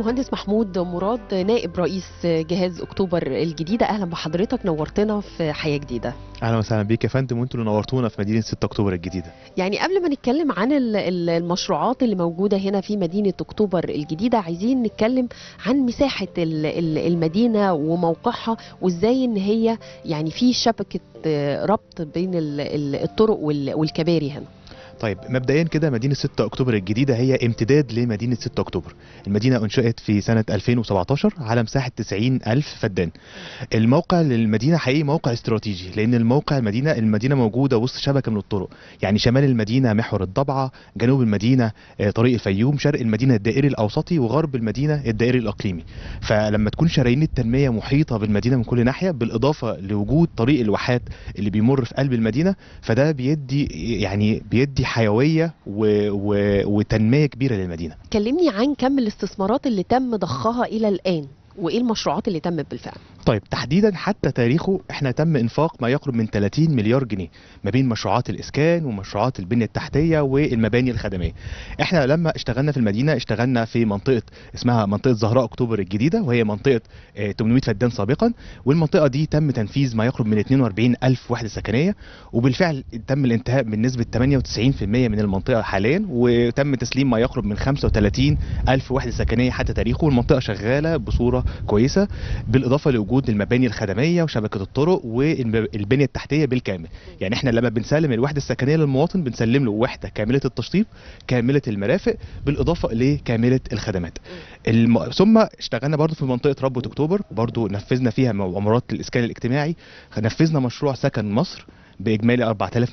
المهندس محمود مراد نائب رئيس جهاز اكتوبر الجديده اهلا بحضرتك نورتنا في حياه جديده اهلا وسهلا بيك يا فندم وانتوا اللي نورتونا في مدينه 6 اكتوبر الجديده يعني قبل ما نتكلم عن ال- ال- المشروعات اللي موجوده هنا في مدينه اكتوبر الجديده عايزين نتكلم عن مساحه ال- ال- المدينه وموقعها وازاي ان هي يعني في شبكه آه، ربط بين ال- ال- الطرق وال- والكباري هنا طيب مبدئيا كده مدينه 6 اكتوبر الجديده هي امتداد لمدينه 6 اكتوبر المدينه انشئت في سنه 2017 على مساحه 90 الف فدان الموقع للمدينه حقيقي موقع استراتيجي لان الموقع المدينه المدينه موجوده وسط شبكه من الطرق يعني شمال المدينه محور الضبعه جنوب المدينه آه، طريق الفيوم شرق المدينه الدائري الاوسطي وغرب المدينه الدائري الاقليمي فلما تكون شرايين التنميه محيطه بالمدينه من كل ناحيه بالاضافه لوجود طريق الواحات اللي بيمر في قلب المدينه فده بيدي يعني بيدي حيويه و... و... وتنميه كبيره للمدينه كلمني عن كم الاستثمارات اللي تم ضخها الى الان وايه المشروعات اللي تمت بالفعل طيب تحديدا حتى تاريخه احنا تم انفاق ما يقرب من 30 مليار جنيه ما بين مشروعات الاسكان ومشروعات البنيه التحتيه والمباني الخدميه احنا لما اشتغلنا في المدينه اشتغلنا في منطقه اسمها منطقه زهراء اكتوبر الجديده وهي منطقه آه، 800 فدان سابقا والمنطقه دي تم تنفيذ ما يقرب من 42 الف وحده سكنيه وبالفعل تم الانتهاء من نسبه 98% من المنطقه حاليا وتم تسليم ما يقرب من 35 الف وحده سكنيه حتى تاريخه والمنطقه شغاله بصوره كويسه بالاضافه لوجود المباني الخدميه وشبكه الطرق والبنيه التحتيه بالكامل يعني احنا لما بنسلم الوحده السكنيه للمواطن بنسلم له وحده كامله التشطيب كامله المرافق بالاضافه لكامله الخدمات الم... ثم اشتغلنا برضو في منطقه ربوة اكتوبر برضو نفذنا فيها مؤامرات الاسكان الاجتماعي نفذنا مشروع سكن مصر باجمالي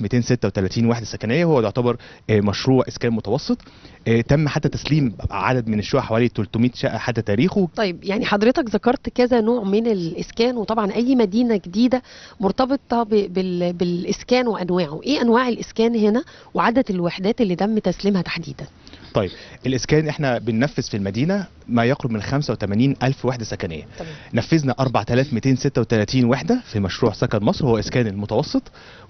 4236 وحده سكنيه وهو يعتبر آه، مشروع اسكان متوسط آه، تم حتى تسليم عدد من الشقق حوالي 300 شقه حتى تاريخه طيب يعني حضرتك ذكرت كذا نوع من الاسكان وطبعا اي مدينه جديده مرتبطه ب- بال- بالاسكان وانواعه ايه انواع الاسكان هنا وعدد الوحدات اللي تم تسليمها تحديدا طيب الاسكان احنا بننفذ في المدينه ما يقرب من 85 الف وحده سكنيه تمام نفذنا 4236 وحده في مشروع سكن مصر هو اسكان المتوسط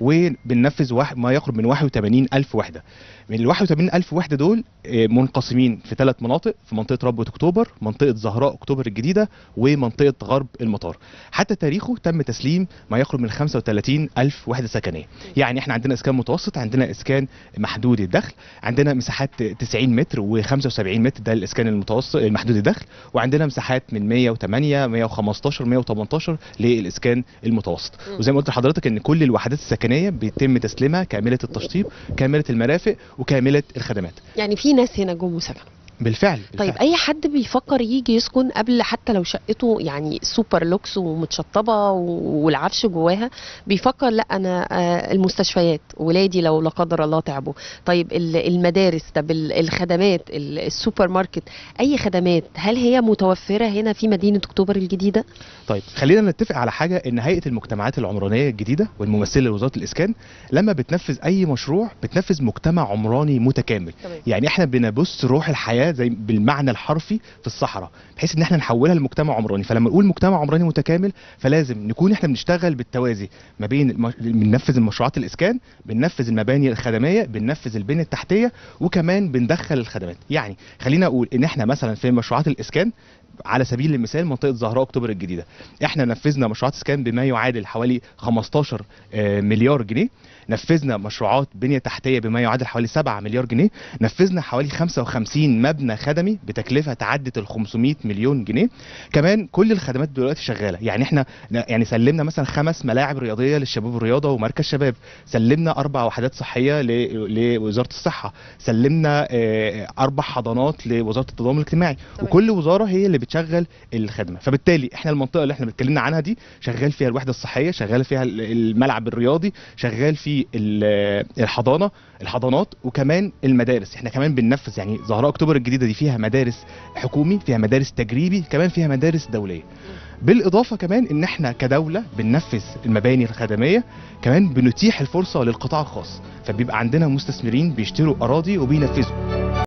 وبننفذ واحد ما يقرب من 81 الف وحده من ال 81 الف وحده دول آه، منقسمين في ثلاث مناطق في منطقه ربوة اكتوبر منطقه زهراء اكتوبر الجديده ومنطقه غرب المطار حتى تاريخه تم تسليم ما يقرب من 35 الف وحده سكنيه يعني احنا عندنا اسكان متوسط عندنا اسكان محدود الدخل عندنا مساحات 90 متر و75 متر ده الاسكان المتوسط المحدود الدخل وعندنا مساحات من 108 115 118 للاسكان المتوسط مم. وزي ما قلت لحضرتك ان كل الوحدات السكنيه بيتم تسليمها كامله التشطيب كامله المرافق وكامله الخدمات يعني في ناس هنا جم وسكنوا بالفعل, بالفعل. طيب اي حد بيفكر يجي يسكن قبل حتى لو شقته يعني سوبر لوكس ومتشطبه و- والعفش جواها بيفكر لا انا آه، المستشفيات ولادي لو لا قدر الله تعبوا طيب ال- المدارس طب ال- الخدمات ال- السوبر ماركت اي خدمات هل هي متوفره هنا في مدينه اكتوبر الجديده طيب خلينا نتفق على حاجه ان هيئه المجتمعات العمرانيه الجديده والممثله لوزاره الاسكان لما بتنفذ اي مشروع بتنفذ مجتمع عمراني متكامل تمام يعني احنا بنبص روح الحياه زي بالمعنى الحرفي في الصحراء بحيث ان احنا نحولها لمجتمع عمراني فلما نقول مجتمع عمراني متكامل فلازم نكون احنا بنشتغل بالتوازي ما بين الم... بننفذ المشروعات الاسكان بننفذ المباني الخدميه بننفذ البنيه التحتيه وكمان بندخل الخدمات يعني خلينا اقول ان احنا مثلا في مشروعات الاسكان على سبيل المثال منطقه زهراء اكتوبر الجديده احنا نفذنا مشروعات اسكان بما يعادل حوالي 15 آه، مليار جنيه نفذنا مشروعات بنيه تحتيه بما يعادل حوالي 7 مليار جنيه نفذنا حوالي 55 مبنى خدمي بتكلفه تعدت ال 500 مليون جنيه كمان كل الخدمات دلوقتي شغاله يعني احنا ن- يعني سلمنا مثلا خمس ملاعب رياضيه للشباب والرياضه ومركز شباب سلمنا اربع وحدات صحيه ل- لوزاره الصحه سلمنا آه، اربع حضانات لوزاره التضامن الاجتماعي تمام. وكل وزاره هي اللي بتشغل الخدمه فبالتالي احنا المنطقه اللي احنا اتكلمنا عنها دي شغال فيها الوحده الصحيه شغال فيها ال- الملعب الرياضي شغال في ال- الحضانه الحضانات وكمان المدارس احنا كمان بننفذ يعني زهراء اكتوبر الجديده دي فيها مدارس حكومي فيها مدارس تجريبي كمان فيها مدارس دوليه بالاضافه كمان ان احنا كدوله بننفذ المباني الخدميه كمان بنتيح الفرصه للقطاع الخاص فبيبقى عندنا مستثمرين بيشتروا اراضي وبينفذوا